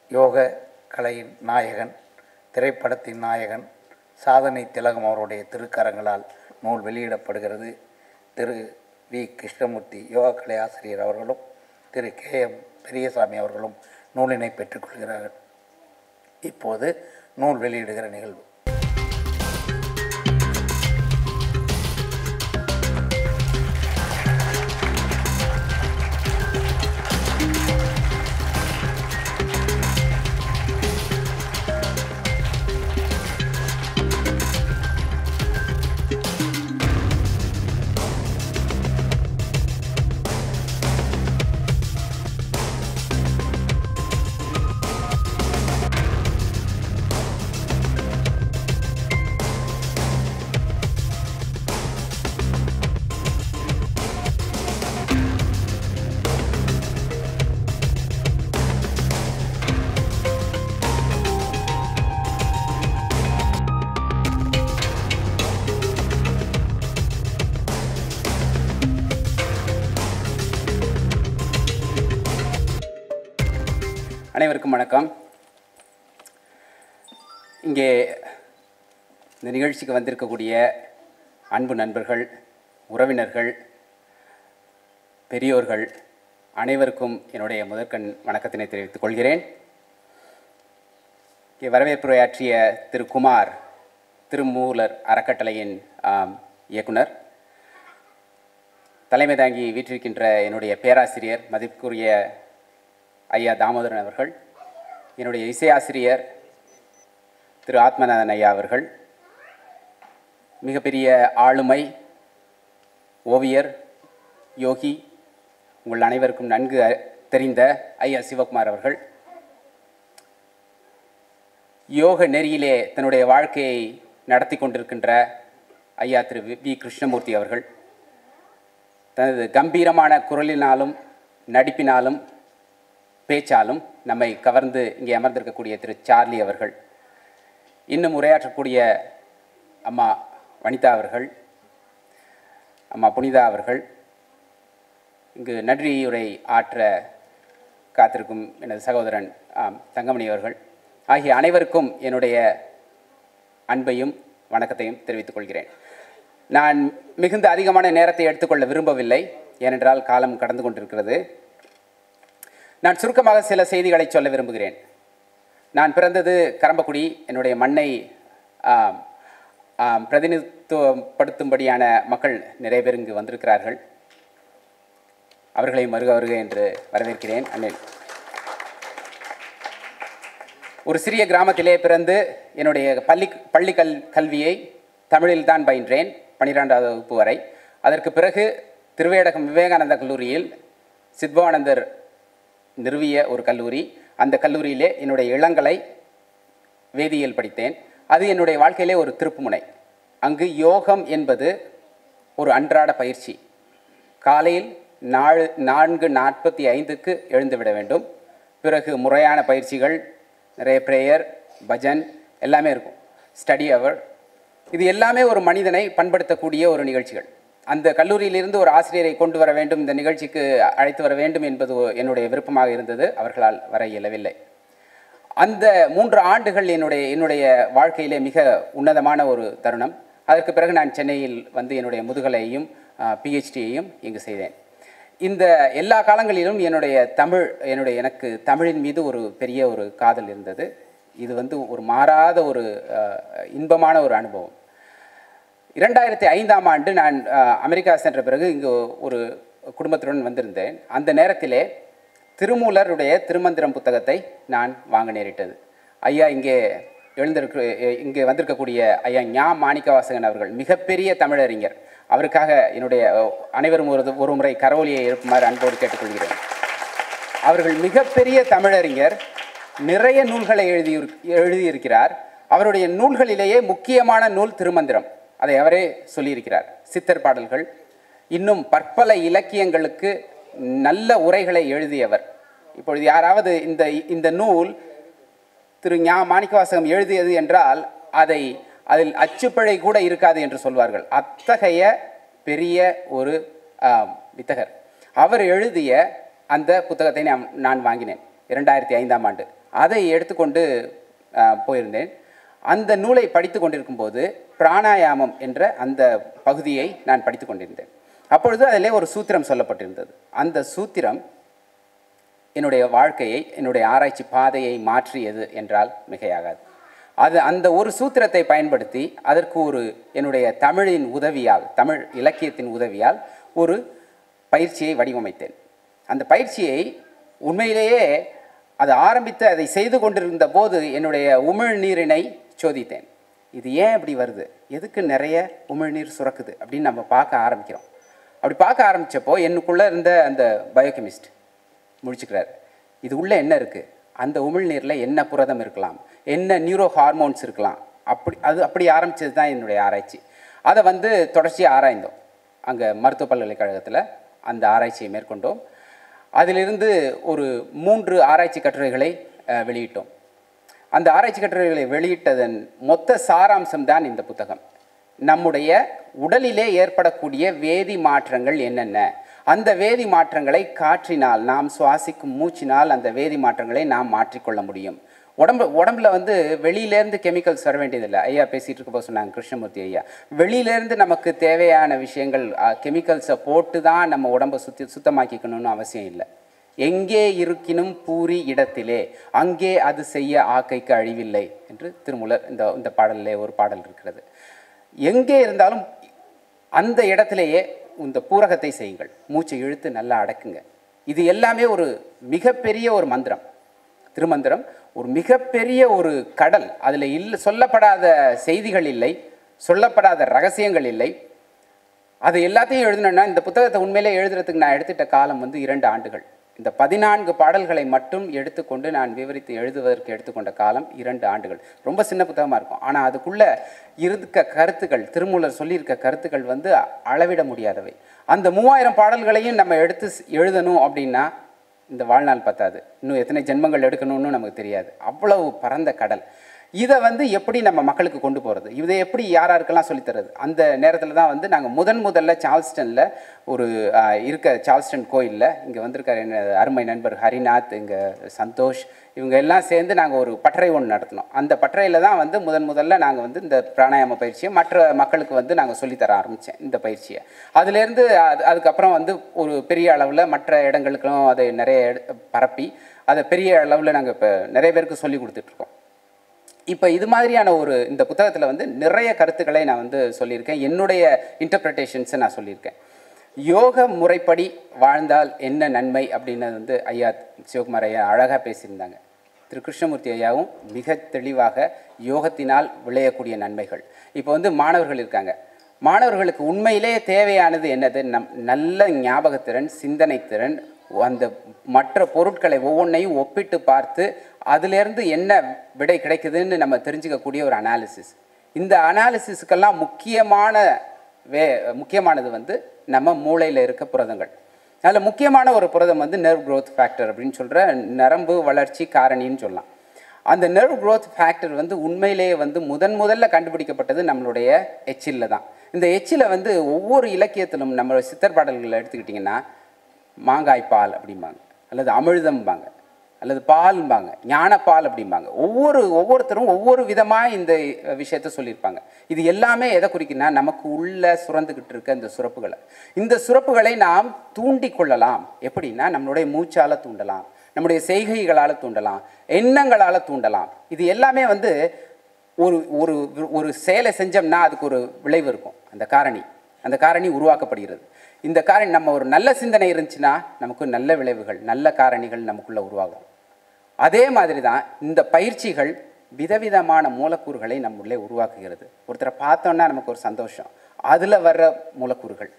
யோக கலையின் நாயகன் திரைப்படத்தின் நாயகன் சாதனை திலகம் அவருடைய திருக்கரங்களால் நூல் வெளியிடப்படுகிறது திரு வி கிருஷ்ணமூர்த்தி யோகா கலை ஆசிரியர் அவர்களும் திரு கே எம் பெரியசாமி அவர்களும் நூலினை பெற்றுக்கொள்கிறார்கள் இப்போது நூல் வெளியிடுகிற நிகழ்வு அனைவருக்கும் வணக்கம் இங்கே இந்த நிகழ்ச்சிக்கு வந்திருக்கக்கூடிய அன்பு நண்பர்கள் உறவினர்கள் பெரியோர்கள் அனைவருக்கும் என்னுடைய முதற்கண் வணக்கத்தினை தெரிவித்துக் கொள்கிறேன் இங்கே வரவேற்புரையாற்றிய திரு குமார் திருமூலர் அறக்கட்டளையின் ஆம், இயக்குனர் தலைமை தாங்கி வீற்றிருக்கின்ற என்னுடைய பேராசிரியர் மதிப்புக்குரிய ஐயா தாமோதரன் அவர்கள் என்னுடைய இசையாசிரியர் திரு ஆத்மநாதன் ஐயா அவர்கள் மிகப்பெரிய ஆளுமை ஓவியர் யோகி உங்கள் அனைவருக்கும் நன்கு அ- தெரிந்த ஐயா சிவகுமார் அவர்கள் யோக நெறியிலே தன்னுடைய வாழ்க்கையை நடத்தி கொண்டிருக்கின்ற ஐயா திரு வி- வி கிருஷ்ணமூர்த்தி அவர்கள் தனது கம்பீரமான குரலினாலும் நடிப்பினாலும் பேச்சாலும் நம்மை கவர்ந்து இங்கே அமர்ந்திருக்கக்கூடிய திரு சார்லி அவர்கள் இன்னும் உரையாற்றக்கூடிய அம்மா வனிதா அவர்கள் அம்மா புனிதா அவர்கள் இங்கு நன்றியுரை ஆற்ற காத்திருக்கும் எனது சகோதரன் ஆம், தங்கமணி அவர்கள் ஆகிய அனைவருக்கும் என்னுடைய அன்பையும் வணக்கத்தையும் தெரிவித்துக் கொள்கிறேன் நான் மிகுந்த அதிகமான நேரத்தை எடுத்துக்கொள்ள விரும்பவில்லை ஏனென்றால் காலம் கடந்து கொண்டிருக்கிறது நான் சுருக்கமாக சில செய்திகளை சொல்ல விரும்புகிறேன் நான் பிறந்தது கரம்பக்குடி என்னுடைய மண்ணை ஆம், ஆம், பிரதிநிதித்துவப்படுத்தும்படியான மக்கள் நிறைய பேர் இங்கு வந்திருக்கிறார்கள் அவர்களை மருக வருக என்று வரவேற்கிறேன் அண்ணன் ஒரு சிறிய கிராமத்திலே பிறந்து என்னுடைய பள்ளி பள்ளி கல் கல்வியை தமிழில் தான் பயின்றேன் பன்னிரெண்டாவது வகுப்பு வரை அதற்கு பிறகு திருவேடகம் விவேகானந்தா கல்லூரியில் சித்பவானந்தர் நிறுவிய ஒரு கல்லூரி அந்த கல்லூரியிலே என்னுடைய இளங்கலை வேதியியல் படித்தேன் அது என்னுடைய வாழ்க்கையிலே ஒரு திருப்புமுனை அங்கு யோகம் என்பது ஒரு அன்றாட பயிற்சி காலையில் நாலு நான்கு நாற்பத்தி ஐந்துக்கு எழுந்துவிட வேண்டும் பிறகு முறையான பயிற்சிகள் நிறைய ப்ரேயர் பஜன் எல்லாமே இருக்கும் ஸ்டடி அவர் இது எல்லாமே ஒரு மனிதனை பண்படுத்தக்கூடிய ஒரு நிகழ்ச்சிகள் அந்த கல்லூரியிலிருந்து ஒரு ஆசிரியரை கொண்டு வர வேண்டும் இந்த நிகழ்ச்சிக்கு அழைத்து வர வேண்டும் என்பது ஒ- என்னுடைய விருப்பமாக இருந்தது அவர்களால் வர இயலவில்லை அந்த மூன்று ஆண்டுகள் என்னுடைய என்னுடைய வாழ்க்கையிலே மிக உன்னதமான ஒரு தருணம் அதற்கு பிறகு நான் சென்னையில் வந்து என்னுடைய முதுகலையையும் பிஹெச்டியையும் இங்கு செய்தேன் இந்த எல்லா காலங்களிலும் என்னுடைய தமிழ் என்னுடைய எனக்கு தமிழின் மீது ஒரு பெரிய ஒரு காதல் இருந்தது இது வந்து ஒரு மாறாத ஒரு அஹ், இன்பமான ஒரு அனுபவம் இரண்டாயிரத்தி ஐந்தாம் ஆண்டு நான் அஹ், அமெரிக்கா சென்ற பிறகு இங்கு ஒரு குடும்பத்துடன் வந்திருந்தேன் அந்த நேரத்திலே திருமூலருடைய திருமந்திரம் புத்தகத்தை நான் வாங்க நேரிட்டது ஐயா இங்கே எழுந்திருக்க இங்கே வந்திருக்கக்கூடிய ஐயா ஞா மாணிக்கவாசகன் அவர்கள் மிகப்பெரிய தமிழறிஞர் அவருக்காக என்னுடைய அஹ், அனைவரும் ஒரு ஒரு முறை கரவொலியை எழுப்புமாறு அன்போடு கேட்டுக்கொள்கிறேன் அவர்கள் மிகப்பெரிய தமிழறிஞர் நிறைய நூல்களை எழுதி எழுதியிருக்கிறார் அவருடைய நூல்களிலேயே முக்கியமான நூல் திருமந்திரம் அதை அவரே சொல்லியிருக்கிறார் சித்தர் பாடல்கள் இன்னும் பற்பல இலக்கியங்களுக்கு நல்ல உரைகளை எழுதியவர் இப்பொழுது யாராவது இந்த இந்த நூல் திரு ஞா மாணிக்கவாசகம் எழுதியது என்றால் அதை அதில் அச்சுப்பிழை கூட இருக்காது என்று சொல்வார்கள் அத்தகைய பெரிய ஒரு ஆம், வித்தகர் அவர் எழுதிய அந்த புத்தகத்தை நான் நான் வாங்கினேன் இரண்டாயிரத்தி ஐந்தாம் ஆண்டு அதை எடுத்துக்கொண்டு அஹ், போயிருந்தேன் அந்த நூலை படித்து கொண்டிருக்கும்போது பிராணாயாமம் என்ற அந்த பகுதியை நான் படித்து கொண்டிருந்தேன் அப்பொழுது அதிலே ஒரு சூத்திரம் சொல்லப்பட்டிருந்தது அந்த சூத்திரம் என்னுடைய வாழ்க்கையை என்னுடைய ஆராய்ச்சி பாதையை மாற்றியது என்றால் மிகையாகாது அது அந்த ஒரு சூத்திரத்தை பயன்படுத்தி அதற்கு ஒரு என்னுடைய தமிழின் உதவியால் தமிழ் இலக்கியத்தின் உதவியால் ஒரு பயிற்சியை வடிவமைத்தேன் அந்த பயிற்சியை உண்மையிலேயே அது ஆரம்பித்து அதை செய்து கொண்டிருந்த போது என்னுடைய உமிழ்நீரினை சோதித்தேன் இது ஏன் இப்படி வருது எதுக்கு நிறைய உமிழ்நீர் சுரக்குது அப்படின்னு நம்ம பார்க்க ஆரம்பிக்கிறோம் அப்படி பார்க்க ஆரம்பித்தப்போ எனக்குள்ளே இருந்த அந்த பயோகெமிஸ்ட் முடிச்சுக்கிறாரு இது உள்ளே என்ன இருக்குது அந்த உமிழ்நீரில் என்ன புரதம் இருக்கலாம் என்ன நியூரோ ஹார்மோன்ஸ் இருக்கலாம் அப்படி அது அப்படி ஆரம்பிச்சது தான் என்னுடைய ஆராய்ச்சி அதை வந்து தொடர்ச்சியாக ஆராய்ந்தோம் அங்கே மருத்துவ பல்கலைக்கழகத்தில் அந்த ஆராய்ச்சியை மேற்கொண்டோம் அதிலிருந்து ஒரு மூன்று ஆராய்ச்சி கட்டுரைகளை அஹ், வெளியிட்டோம் அந்த ஆராய்ச்சி கட்டுரைகளை வெளியிட்டதன் மொத்த சாராம்சம் தான் இந்த புத்தகம் நம்முடைய உடலிலே ஏற்படக்கூடிய வேதி மாற்றங்கள் என்னென்ன அந்த வேதி மாற்றங்களை காற்றினால் நாம் சுவாசிக்கும் மூச்சினால் அந்த வேதி மாற்றங்களை நாம் மாற்றிக்கொள்ள முடியும் உடம்பு உடம்புல வந்து வெளியிலேருந்து கெமிக்கல்ஸ் வர வேண்டியதில்லை ஐயா பேசிகிட்டு இருக்கப்போ சொன்னாங்க கிருஷ்ணமூர்த்தி ஐயா வெளியிலேருந்து நமக்கு தேவையான விஷயங்கள் கெமிக்கல்ஸை போட்டு தான் நம்ம உடம்பை சுத்தி சுத்தமாக்கிக்கணும்னு அவசியம் இல்லை எங்கே இருக்கினும் பூரி இடத்திலே அங்கே அது செய்ய ஆக்கைக்கு அழிவில்லை என்று திருமூலர் இந்த இந்த பாடலிலே ஒரு பாடல் இருக்கிறது எங்கே இருந்தாலும் அந்த இடத்திலேயே இந்த பூரகத்தை செய்யுங்கள் மூச்சை இழுத்து நல்லா அடக்குங்க இது எல்லாமே ஒரு மிகப்பெரிய ஒரு மந்திரம் திருமந்திரம் ஒரு மிகப்பெரிய ஒரு கடல் அதில் இல்ல சொல்லப்படாத செய்திகள் இல்லை சொல்லப்படாத ரகசியங்கள் இல்லை அது எல்லாத்தையும் எழுதணும்னா இந்த புத்தகத்தை உண்மையிலே எழுதுறதுக்கு நான் எடுத்துட்ட காலம் வந்து இரண்டு ஆண்டுகள் இந்த பதினான்கு பாடல்களை மட்டும் எடுத்துக்கொண்டு நான் விவரித்து எழுதுவதற்கு எடுத்துக்கொண்ட காலம் இரண்டு ஆண்டுகள் ரொம்ப சின்ன புத்தகமாக இருக்கும் ஆனால் அதுக்குள்ளே இருக்க கருத்துக்கள் திருமூலர் சொல்லியிருக்க கருத்துக்கள் வந்து அளவிட முடியாதவை அந்த மூவாயிரம் பாடல்களையும் நம்ம எடுத்து ஸ்- எழுதணும் அப்படின்னா இந்த வாழ்நாள் பத்தாது இன்னும் எத்தனை ஜென்மங்கள் எடுக்கணும்னு நமக்கு தெரியாது அவ்வளவு பரந்த கடல் இதை வந்து எப்படி நம்ம மக்களுக்கு கொண்டு போகிறது இதை எப்படி யார் யாருக்கெல்லாம் சொல்லித்தரது அந்த நேரத்தில் தான் வந்து நாங்கள் முதன் முதல்ல சார்ல்ஸ்டனில் ஒரு ஆஹ், இருக்க சார்ல்ஸ்டன் கோயிலில் இங்கே வந்திருக்கார் என்ன அருமை நண்பர் ஹரிநாத் இங்கே சந்தோஷ் இவங்க எல்லாம் சேர்ந்து நாங்கள் ஒரு பட்டறை ஒன்று நடத்தினோம் அந்த பட்டறையில் தான் வந்து முதன் முதல்ல நாங்கள் வந்து இந்த பிராணாயாம பயிற்சியை மற்ற மக்களுக்கு வந்து நாங்கள் சொல்லித்தர ஆரம்பித்தேன் இந்த பயிற்சியை அதுலேருந்து அது அதுக்கப்புறம் வந்து ஒரு பெரிய அளவில் மற்ற இடங்களுக்கும் அதை நிறைய எட- பரப்பி அதை பெரிய அளவில் நாங்கள் இப்போ நிறைய பேருக்கு சொல்லி கொடுத்துட்ருக்கோம் இப்போ இது மாதிரியான ஒரு இந்த புத்தகத்தில் வந்து நிறைய கருத்துக்களை நான் வந்து சொல்லியிருக்கேன் என்னுடைய இன்டர்பிரிட்டேஷன்ஸை நான் சொல்லியிருக்கேன் யோக முறைப்படி வாழ்ந்தால் என்ன நன்மை அப்படின்னு வந்து ஐயா சிவகுமார் ஐயா அழகாக பேசியிருந்தாங்க திரு கிருஷ்ணமூர்த்தி ஐயாவும் மிக தெளிவாக யோகத்தினால் விளையக்கூடிய நன்மைகள் இப்போ வந்து மாணவர்கள் இருக்காங்க மாணவர்களுக்கு உண்மையிலே தேவையானது என்னது நம் நல்ல ஞாபகத்திறன் சிந்தனைத்திறன் அந்த மற்ற பொருட்களை ஒவ்வொன்றையும் ஒப்பிட்டு பார்த்து அதிலேருந்து என்ன விடை கிடைக்குதுன்னு நம்ம தெரிஞ்சுக்கக்கூடிய ஒரு அனாலிசிஸ் இந்த அனாலிசிஸ்க்கெல்லாம் முக்கியமான வே முக்கியமானது வந்து நம்ம மூளையில் இருக்க புரதங்கள் அதில் முக்கியமான ஒரு புரதம் வந்து நர்வ் growth ஃபேக்டர் அப்படின்னு சொல்கிற நரம்பு வளர்ச்சி காரணின்னு சொல்லலாம் அந்த நர்வ் growth ஃபேக்டர் வந்து உண்மையிலேயே வந்து முதன் முதல்ல கண்டுபிடிக்கப்பட்டது நம்மளுடைய எச்சில்ல தான் இந்த எச்சில வந்து ஒவ்வொரு இலக்கியத்திலும் நம்ம சித்தர் பாடல்களை எடுத்துக்கிட்டிங்கன்னா மாங்காய் பால் அப்படிம்பாங்க அல்லது அமிழ்தம்பாங்க அல்லது பால்பாங்க ஞானப்பால் அப்படிம்பாங்க ஒவ்வொரு ஒவ்வொருத்தரும் ஒவ்வொரு விதமாக இந்த விஷயத்த சொல்லியிருப்பாங்க இது எல்லாமே எதை குறிக்குன்னா நமக்கு உள்ள சுரந்துக்கிட்டு இருக்க இந்த சுரப்புகளை இந்த சுரப்புகளை நாம் தூண்டி கொள்ளலாம் எப்படின்னா நம்மளுடைய மூச்சால தூண்டலாம் நம்முடைய செய்கைகளால் தூண்டலாம் எண்ணங்களால் தூண்டலாம் இது எல்லாமே வந்து ஒரு ஒரு ஒரு செயலை செஞ்சோம்னா அதுக்கு ஒரு விளைவு இருக்கும் அந்த காரணி அந்த காரணி உருவாக்கப்படுகிறது இந்த காரணி நம்ம ஒரு நல்ல சிந்தனை இருந்துச்சுன்னா நமக்கு நல்ல விளைவுகள் நல்ல காரணிகள் நமக்குள்ள உருவாகும் அதே மாதிரி தான் இந்த பயிற்சிகள் விதவிதமான மூலக்கூறுகளை நம்முள்ளே உருவாக்குகிறது ஒருத்தரை பார்த்தோன்னா நமக்கு ஒரு சந்தோஷம் அதில் வர்ற மூலக்கூறுகள்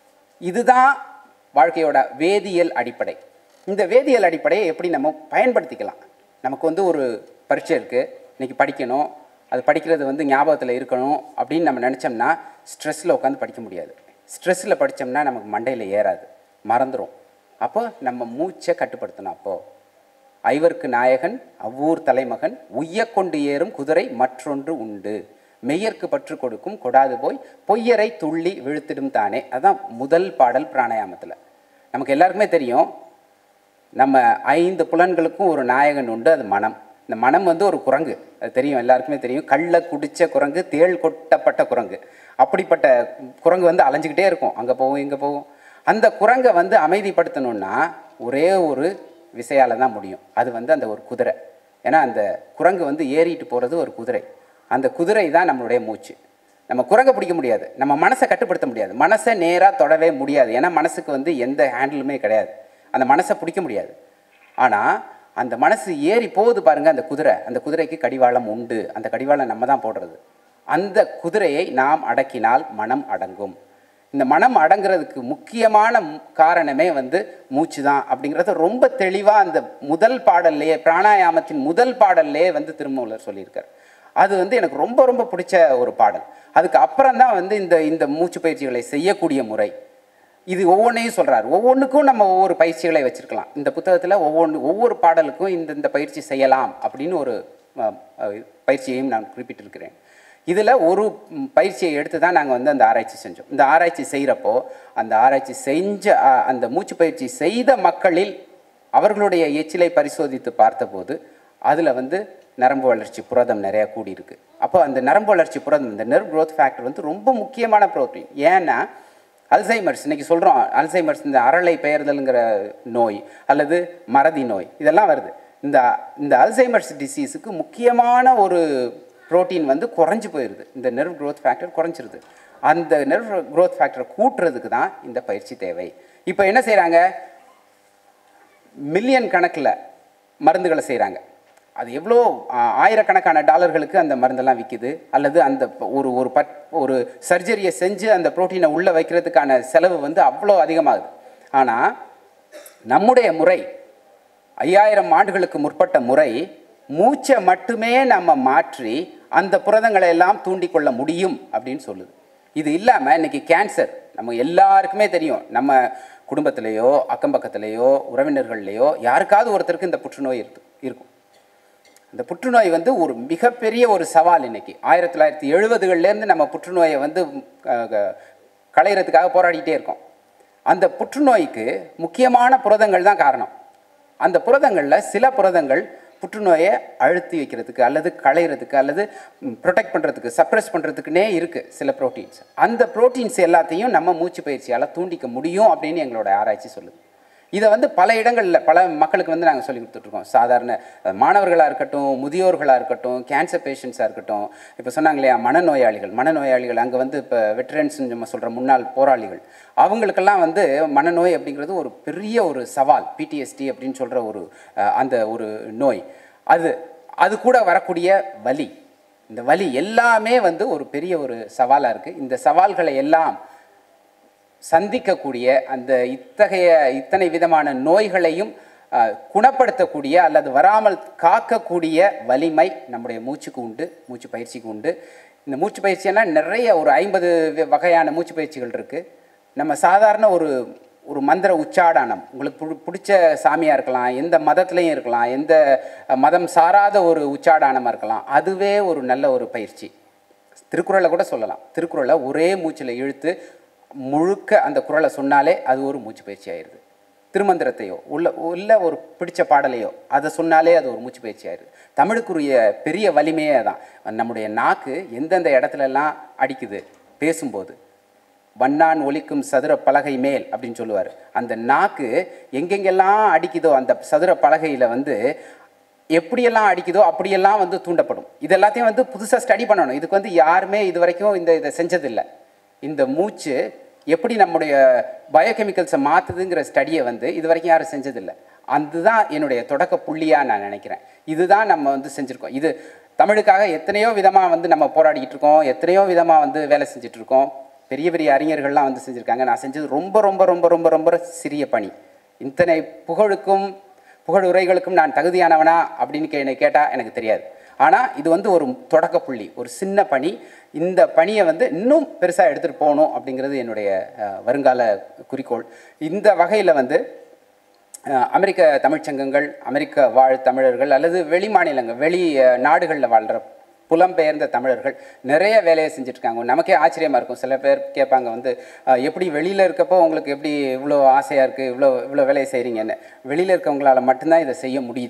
இதுதான் வாழ்க்கையோட வேதியியல் அடிப்படை இந்த வேதியியல் அடிப்படையை எப்படி நம்ம பயன்படுத்திக்கலாம் நமக்கு வந்து ஒரு பரீட்சை இருக்குது இன்னைக்கு படிக்கணும் அது படிக்கிறது வந்து ஞாபகத்தில் இருக்கணும் அப்படின்னு நம்ம நினச்சோம்னா ஸ்ட்ரெஸ்ஸில் உட்காந்து படிக்க முடியாது ஸ்ட்ரெஸ்ஸில் படித்தோம்னா நமக்கு மண்டையில் ஏறாது மறந்துடும் அப்போ நம்ம மூச்சை கட்டுப்படுத்தணும் அப்போது ஐவர்க்கு நாயகன் அவ்வூர் தலைமகன் உய்யக் கொண்டு ஏறும் குதிரை மற்றொன்று உண்டு மெய்யர்க்கு பற்று கொடுக்கும் கொடாது போய் பொய்யரை துள்ளி விழுத்திடும் தானே அதான் முதல் பாடல் பிராணாயாமத்தில் நமக்கு எல்லாருக்குமே தெரியும் நம்ம ஐந்து புலன்களுக்கும் ஒரு நாயகன் உண்டு அது மனம் இந்த மனம் வந்து ஒரு குரங்கு அது தெரியும் எல்லாருக்குமே தெரியும் கள்ள குடிச்ச குரங்கு தேள் கொட்டப்பட்ட குரங்கு அப்படிப்பட்ட குரங்கு வந்து அலைஞ்சிக்கிட்டே இருக்கும் அங்கே போகும் இங்கே போகும் அந்த குரங்கை வந்து அமைதிப்படுத்தணும்னா ஒரே ஒரு விசையால் தான் முடியும் அது வந்து அந்த ஒரு குதிரை ஏன்னா அந்த குரங்கு வந்து ஏறிட்டு போகிறது ஒரு குதிரை அந்த குதிரை தான் நம்மளுடைய மூச்சு நம்ம குரங்கை பிடிக்க முடியாது நம்ம மனசை கட்டுப்படுத்த முடியாது மனசை நேராக தொடவே முடியாது ஏன்னா மனசுக்கு வந்து எந்த ஹேண்டிலுமே கிடையாது அந்த மனசை பிடிக்க முடியாது ஆனால் அந்த மனசு ஏறி போகுது பாருங்க அந்த குதிரை அந்த குதிரைக்கு கடிவாளம் உண்டு அந்த கடிவாளம் நம்ம தான் போடுறது அந்த குதிரையை நாம் அடக்கினால் மனம் அடங்கும் இந்த மனம் அடங்குறதுக்கு முக்கியமான ம்- காரணமே வந்து மூச்சு தான் அப்படிங்கிறத ரொம்ப தெளிவாக அந்த முதல் பாடல்லையே பிராணாயாமத்தின் முதல் பாடல்லையே வந்து திருமூலர் சொல்லியிருக்கார் அது வந்து எனக்கு ரொம்ப ரொம்ப பிடிச்ச ஒரு பாடல் அதுக்கு அப்புறம் தான் வந்து இந்த இந்த மூச்சு பயிற்சிகளை செய்யக்கூடிய முறை இது ஒவ்வொன்றையும் சொல்றார் ஒவ்வொன்றுக்கும் நம்ம ஒவ்வொரு பயிற்சிகளை வச்சிருக்கலாம் இந்த புத்தகத்தில் ஒவ்வொன்று ஒவ்வொரு பாடலுக்கும் இந்த இந்த பயிற்சி செய்யலாம் அப்படின்னு ஒரு அஹ், அஹ், பயிற்சியையும் நான் குறிப்பிட்டிருக்கிறேன் இதில் ஒரு ம், பயிற்சியை எடுத்து தான் நாங்கள் வந்து அந்த ஆராய்ச்சி செஞ்சோம் இந்த ஆராய்ச்சி செய்கிறப்போ அந்த ஆராய்ச்சி செஞ்ச அஹ், அந்த மூச்சு பயிற்சி செய்த மக்களில் அவர்களுடைய எச்சிலை பரிசோதித்து பார்த்தபோது அதில் வந்து நரம்பு வளர்ச்சி புரதம் நிறையா கூடியிருக்கு அப்போ அந்த நரம்பு வளர்ச்சி புரதம் இந்த நெர்வ் growth ஃபேக்டர் வந்து ரொம்ப முக்கியமான ப்ரோட்டீன் ஏன்னா அல்சைமர்ஸ் இன்னைக்கு சொல்கிறோம் அல்சைமர்ஸ் இந்த அரளை பெயர்தல்ங்கிற நோய் அல்லது மறதி நோய் இதெல்லாம் வருது இந்த இந்த அல்சைமர்ஸ் டிசீஸுக்கு முக்கியமான ஒரு புரோட்டீன் வந்து குறைஞ்சு போயிடுது இந்த நெர்வ் growth ஃபேக்டர் குறைஞ்சிருது அந்த நெர்வ் growth ஃபேக்டரை கூட்டுறதுக்கு தான் இந்த பயிற்சி தேவை இப்போ என்ன செய்கிறாங்க மில்லியன் கணக்கில் மருந்துகளை செய்கிறாங்க அது எவ்வளோ ஆ, ஆயிரக்கணக்கான டாலர்களுக்கு அந்த மருந்தெல்லாம் விற்கிது அல்லது அந்த ப- ஒரு ஒரு பட் ஒரு சர்ஜரியை செஞ்சு அந்த புரோட்டீனை உள்ளே வைக்கிறதுக்கான செலவு வந்து அவ்வளோ அதிகமாகுது ஆனால் நம்முடைய முறை ஐயாயிரம் ஆண்டுகளுக்கு முற்பட்ட முறை மூச்சை மட்டுமே நம்ம மாற்றி அந்த புரதங்களை எல்லாம் தூண்டிக்கொள்ள முடியும் அப்படின்னு சொல்லுது இது இல்லாமல் இன்னைக்கு கேன்சர் நம்ம எல்லாருக்குமே தெரியும் நம்ம குடும்பத்திலேயோ அக்கம் பக்கத்துலேயோ உறவினர்கள்லேயோ யாருக்காவது ஒருத்தருக்கு இந்த புற்றுநோய் இருக்கு இருக்கும் இந்த புற்றுநோய் வந்து ஒரு மிகப்பெரிய ஒரு சவால் இன்னைக்கு ஆயிரத்தி தொள்ளாயிரத்தி எழுபதுகள்லேருந்து நம்ம புற்றுநோயை வந்து அஹ், க- களையிறதுக்காக போராடிட்டே இருக்கோம் அந்த புற்றுநோய்க்கு முக்கியமான புரதங்கள் தான் காரணம் அந்த புரதங்களில் சில புரதங்கள் புற்றுநோயை அழுத்தி வைக்கிறதுக்கு அல்லது களையிறதுக்கு அல்லது ப்ரொடெக்ட் பண்ணுறதுக்கு சப்ரஸ் பண்ணுறதுக்குனே இருக்குது சில ப்ரோட்டீன்ஸ் அந்த ப்ரோட்டீன்ஸ் எல்லாத்தையும் நம்ம மூச்சு பயிற்சியால் தூண்டிக்க முடியும் அப்படின்னு எங்களோட ஆராய்ச்சி சொல்லுது இதை வந்து பல இடங்களில் பல மக்களுக்கு வந்து நாங்கள் சொல்லி கொடுத்துட்ருக்கோம் சாதாரண அஹ், மாணவர்களாக இருக்கட்டும் முதியோர்களாக இருக்கட்டும் கேன்சர் பேஷண்ட்ஸாக இருக்கட்டும் இப்போ சொன்னாங்க இல்லையா மனநோயாளிகள் மனநோயாளிகள் அங்கே வந்து இப்போ வெட்டரன்ஸ் நம்ம சொல்கிற முன்னாள் போராளிகள் அவங்களுக்கெல்லாம் வந்து மனநோய் அப்படிங்கிறது ஒரு பெரிய ஒரு சவால் பிடிஎஸ்டி அப்படின்னு சொல்கிற ஒரு அஹ், அந்த ஒரு நோய் அது அது கூட வரக்கூடிய வலி இந்த வலி எல்லாமே வந்து ஒரு பெரிய ஒரு சவாலாக இருக்குது இந்த சவால்களை எல்லாம் சந்திக்கக்கூடிய அந்த இத்தகைய இத்தனை விதமான நோய்களையும் அஹ், குணப்படுத்தக்கூடிய அல்லது வராமல் காக்கக்கூடிய வலிமை நம்முடைய மூச்சுக்கு உண்டு மூச்சு பயிற்சிக்கு உண்டு இந்த மூச்சு பயிற்சியெல்லாம் நிறைய ஒரு ஐம்பது வகையான மூச்சு பயிற்சிகள் இருக்குது நம்ம சாதாரண ஒரு ஒரு மந்திர உச்சாடனம் உங்களுக்கு பிடி- பிடிச்ச சாமியாக இருக்கலாம் எந்த மதத்துலேயும் இருக்கலாம் எந்த அஹ், மதம் சாராத ஒரு உச்சாடானமாக இருக்கலாம் அதுவே ஒரு நல்ல ஒரு பயிற்சி திருக்குறளை கூட சொல்லலாம் திருக்குறளை ஒரே மூச்சில் இழுத்து முழுக்க அந்த குறளை சொன்னாலே அது ஒரு மூச்சு பயிற்சி ஆயிடுது திருமந்திரத்தையோ உள்ள உள்ள ஒரு பிடிச்ச பாடலையோ அதை சொன்னாலே அது ஒரு மூச்சு பயிற்சி ஆயிடுது தமிழுக்குரிய பெரிய வலிமையே அதான் நம்முடைய நாக்கு எந்தெந்த இடத்துலலாம் அடிக்குது பேசும்போது வண்ணான் ஒலிக்கும் சதுர பலகை மேல் அப்படின்னு சொல்லுவார் அந்த நாக்கு எங்கெங்கெல்லாம் அடிக்குதோ அந்த சதுர பலகையில் வந்து எப்படியெல்லாம் அடிக்குதோ அப்படியெல்லாம் வந்து தூண்டப்படும் இது எல்லாத்தையும் வந்து புதுசாக ஸ்டடி பண்ணணும் இதுக்கு வந்து யாருமே இது வரைக்கும் இந்த இதை செஞ்சதில்லை இந்த மூச்சு எப்படி நம்முடைய பயோகெமிக்கல்ஸை மாற்றுதுங்கிற ஸ்டடியை வந்து இது வரைக்கும் யாரும் செஞ்சதில்லை அதுதான் என்னுடைய தொடக்க புள்ளியாக நான் நினைக்கிறேன் இதுதான் நம்ம வந்து செஞ்சுருக்கோம் இது தமிழுக்காக எத்தனையோ விதமாக வந்து நம்ம போராடிக்கிட்டு இருக்கோம் எத்தனையோ விதமாக வந்து வேலை செஞ்சுட்டு இருக்கோம் பெரிய பெரிய அறிஞர்கள்லாம் வந்து செஞ்சுருக்காங்க நான் செஞ்சது ரொம்ப ரொம்ப ரொம்ப ரொம்ப ரொம்ப சிறிய பணி இத்தனை புகழுக்கும் புகழ் உரைகளுக்கும் நான் தகுதியானவனா அப்படின்னு கே என்னை கேட்டால் எனக்கு தெரியாது ஆனால் இது வந்து ஒரு தொடக்க புள்ளி ஒரு சின்ன பணி இந்த பணியை வந்து இன்னும் பெருசாக எடுத்துகிட்டு போகணும் அப்படிங்கிறது என்னுடைய அஹ், வருங்கால குறிக்கோள் இந்த வகையில் வந்து அஹ், அமெரிக்க தமிழ்ச்சங்கங்கள் அமெரிக்க வாழ் தமிழர்கள் அல்லது வெளி மாநிலங்கள் வெளி அஹ், நாடுகளில் வாழ்கிற புலம்பெயர்ந்த தமிழர்கள் நிறைய வேலையை செஞ்சுட்டு இருக்காங்க நமக்கே ஆச்சரியமாக இருக்கும் சில பேர் கேட்பாங்க வந்து அஹ், எப்படி வெளியில் இருக்கப்போ உங்களுக்கு எப்படி இவ்வளோ ஆசையாக இருக்குது இவ்வளோ இவ்வளோ வேலையை செய்கிறீங்கன்னு வெளியில் இருக்கவங்களால மட்டும்தான் இதை செய்ய முடியுது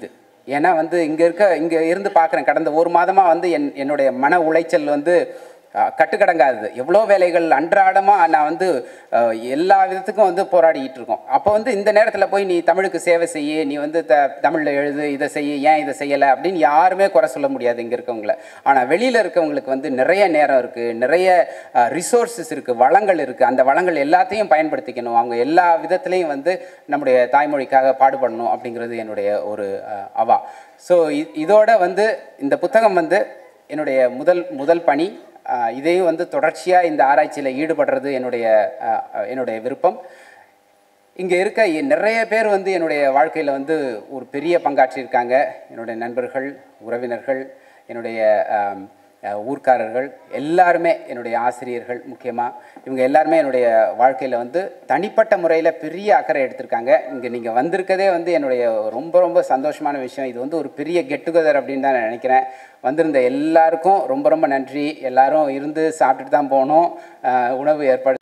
ஏன்னா வந்து இங்கே இருக்க இங்கே இருந்து பார்க்குறேன் கடந்த ஒரு மாதமாக வந்து என் என்னுடைய மன உளைச்சல் வந்து அஹ், கட்டுக்கடங்காது எவ்வளோ வேலைகள் அன்றாடமாக நான் வந்து அஹ், எல்லா விதத்துக்கும் வந்து போராடிக்கிட்டு இருக்கோம் அப்போ வந்து இந்த நேரத்தில் போய் நீ தமிழுக்கு சேவை செய்ய நீ வந்து த தமிழில் எழுது இதை செய்ய ஏன் இதை செய்யலை அப்படின்னு யாருமே குறை சொல்ல முடியாது இங்கே இருக்கவங்கள ஆனால் வெளியில் இருக்கவங்களுக்கு வந்து நிறைய நேரம் இருக்குது நிறைய ரிசோர்ஸஸ் இருக்குது வளங்கள் இருக்குது அந்த வளங்கள் எல்லாத்தையும் பயன்படுத்திக்கணும் அவங்க எல்லா விதத்துலேயும் வந்து நம்முடைய தாய்மொழிக்காக பாடுபடணும் அப்படிங்கிறது என்னுடைய ஒரு அஹ், அவா ஸோ இதோட வந்து இந்த புத்தகம் வந்து என்னுடைய முதல் முதல் பணி அஹ், இதையும் வந்து தொடர்ச்சியாக இந்த ஆராய்ச்சியில் ஈடுபடுறது என்னுடைய அஹ், அஹ், என்னுடைய விருப்பம் இங்கே இருக்க எ- நிறைய பேர் வந்து என்னுடைய வாழ்க்கையில் வந்து ஒரு பெரிய பங்காற்றியிருக்காங்க என்னுடைய நண்பர்கள் உறவினர்கள் என்னுடைய ஆம், அஹ், ஊர்க்காரர்கள் எல்லாருமே என்னுடைய ஆசிரியர்கள் முக்கியமாக இவங்க எல்லாருமே என்னுடைய வாழ்க்கையில் வந்து தனிப்பட்ட முறையில் பெரிய அக்கறை எடுத்திருக்காங்க இங்கே நீங்கள் வந்திருக்கதே வந்து என்னுடைய ரொம்ப ரொம்ப சந்தோஷமான விஷயம் இது வந்து ஒரு பெரிய கெட் டுகெதர் அப்படின்னு தான் நான் நினைக்கிறேன் வந்திருந்த எல்லாருக்கும் ரொம்ப ரொம்ப நன்றி எல்லாரும் இருந்து சாப்பிட்டுட்டு தான் போனோம் அஹ், உணவு ஏற்பாடு